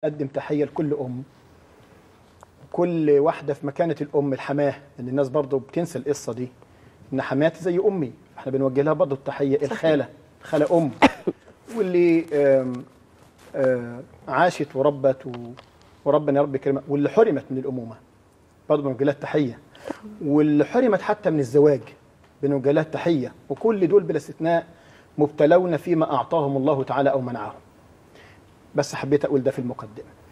قدم تحيه لكل ام كل واحده في مكانه الام الحماه ان الناس برضو بتنسى القصه دي ان حماتي زي امي احنا بنوجه لها برضو التحيه الخاله خاله ام واللي آم، آه، عاشت وربت و- وربنا يا رب يكرمها واللي حرمت من الامومه برضه بنوجه لها التحيه واللي حرمت حتى من الزواج بنوجه لها التحيه وكل دول بلا استثناء مبتلون فيما اعطاهم الله تعالى او منعهم بس حبيت اقول ده في المقدمه